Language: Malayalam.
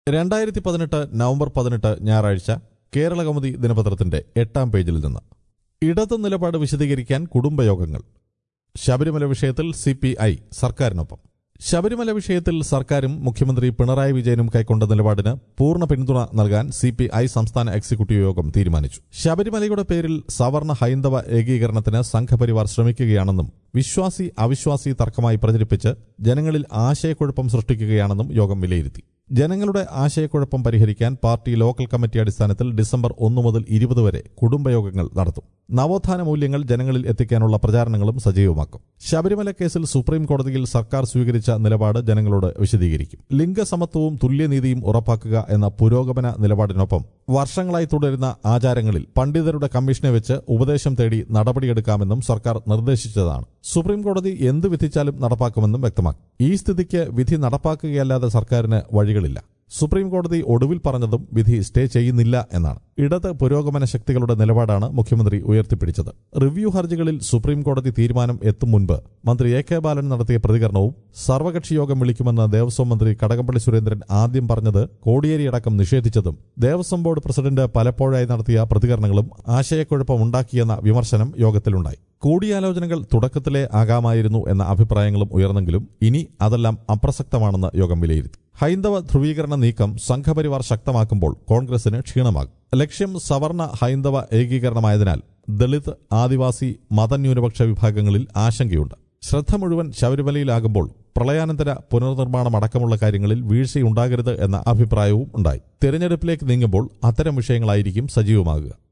രണ്ടായിരത്തി പതിനെട്ട് നവംബർ പതിനെട്ട് ഞായറാഴ്ച കേരളകൗമുദി ദിനപത്രത്തിന്റെ എട്ടാം പേജിൽ നിന്ന് ഇടത് നിലപാട് വിശദീകരിക്കാൻ കുടുംബയോഗങ്ങൾ ശബരിമല വിഷയത്തിൽ സി പി ഐ സർക്കാരിനൊപ്പം ശബരിമല വിഷയത്തിൽ സർക്കാരും മുഖ്യമന്ത്രി പിണറായി വിജയനും കൈക്കൊണ്ട നിലപാടിന് പൂർണ്ണ പിന്തുണ നൽകാൻ സി പി ഐ സംസ്ഥാന എക്സിക്യൂട്ടീവ് യോഗം തീരുമാനിച്ചു ശബരിമലയുടെ പേരിൽ സവർണ ഹൈന്ദവ ഏകീകരണത്തിന് സംഘപരിവാർ ശ്രമിക്കുകയാണെന്നും വിശ്വാസി അവിശ്വാസി തർക്കമായി പ്രചരിപ്പിച്ച് ജനങ്ങളിൽ ആശയക്കുഴപ്പം സൃഷ്ടിക്കുകയാണെന്നും യോഗം വിലയിരുത്തി ജനങ്ങളുടെ ആശയക്കുഴപ്പം പരിഹരിക്കാൻ പാർട്ടി ലോക്കൽ കമ്മിറ്റി അടിസ്ഥാനത്തിൽ ഡിസംബർ ഒന്ന് മുതൽ ഇരുപത് വരെ കുടുംബയോഗങ്ങൾ നടത്തും നവോത്ഥാന മൂല്യങ്ങൾ ജനങ്ങളിൽ എത്തിക്കാനുള്ള പ്രചാരണങ്ങളും സജീവമാക്കും ശബരിമല കേസിൽ സുപ്രീം കോടതിയിൽ സർക്കാർ സ്വീകരിച്ച നിലപാട് ജനങ്ങളോട് വിശദീകരിക്കും ലിംഗസമത്വവും തുല്യനീതിയും ഉറപ്പാക്കുക എന്ന പുരോഗമന നിലപാടിനൊപ്പം വർഷങ്ങളായി തുടരുന്ന ആചാരങ്ങളിൽ പണ്ഡിതരുടെ കമ്മീഷനെ വെച്ച് ഉപദേശം തേടി നടപടിയെടുക്കാമെന്നും സർക്കാർ നിർദ്ദേശിച്ചതാണ് സുപ്രീം കോടതി എന്ത് വിധിച്ചാലും നടപ്പാക്കുമെന്നും വ്യക്തമാക്കി ഈ സ്ഥിതിക്ക് വിധി നടപ്പാക്കുകയല്ലാതെ സർക്കാരിന് വഴികളില്ല സുപ്രീം കോടതി ഒടുവിൽ പറഞ്ഞതും വിധി സ്റ്റേ ചെയ്യുന്നില്ല എന്നാണ് ഇടത് പുരോഗമന ശക്തികളുടെ നിലപാടാണ് മുഖ്യമന്ത്രി ഉയർത്തിപ്പിടിച്ചത് റിവ്യൂ ഹർജികളിൽ സുപ്രീം കോടതി തീരുമാനം എത്തും മുൻപ് മന്ത്രി എ കെ ബാലൻ നടത്തിയ പ്രതികരണവും സർവകക്ഷി യോഗം വിളിക്കുമെന്ന് ദേവസ്വം മന്ത്രി കടകംപള്ളി സുരേന്ദ്രൻ ആദ്യം പറഞ്ഞത് കോടിയേരി അടക്കം നിഷേധിച്ചതും ദേവസ്വം ബോർഡ് പ്രസിഡന്റ് പലപ്പോഴായി നടത്തിയ പ്രതികരണങ്ങളും ആശയക്കുഴപ്പമുണ്ടാക്കിയെന്ന വിമർശനം യോഗത്തിലുണ്ടായി കൂടിയാലോചനകൾ തുടക്കത്തിലേ ആകാമായിരുന്നു എന്ന അഭിപ്രായങ്ങളും ഉയർന്നെങ്കിലും ഇനി അതെല്ലാം അപ്രസക്തമാണെന്ന് യോഗം വിലയിരുത്തി ഹൈന്ദവ ധ്രുവീകരണ നീക്കം സംഘപരിവാർ ശക്തമാക്കുമ്പോൾ കോൺഗ്രസിന് ക്ഷീണമാകും ലക്ഷ്യം സവർണ ഹൈന്ദവ ഏകീകരണമായതിനാൽ ദളിത് ആദിവാസി മതന്യൂനപക്ഷ വിഭാഗങ്ങളിൽ ആശങ്കയുണ്ട് ശ്രദ്ധ മുഴുവൻ ശബരിമലയിലാകുമ്പോൾ പ്രളയാനന്തര പുനർനിർമ്മാണം അടക്കമുള്ള കാര്യങ്ങളിൽ വീഴ്ചയുണ്ടാകരുത് എന്ന അഭിപ്രായവും ഉണ്ടായി തെരഞ്ഞെടുപ്പിലേക്ക് നീങ്ങുമ്പോൾ അത്തരം വിഷയങ്ങളായിരിക്കും സജീവമാകുക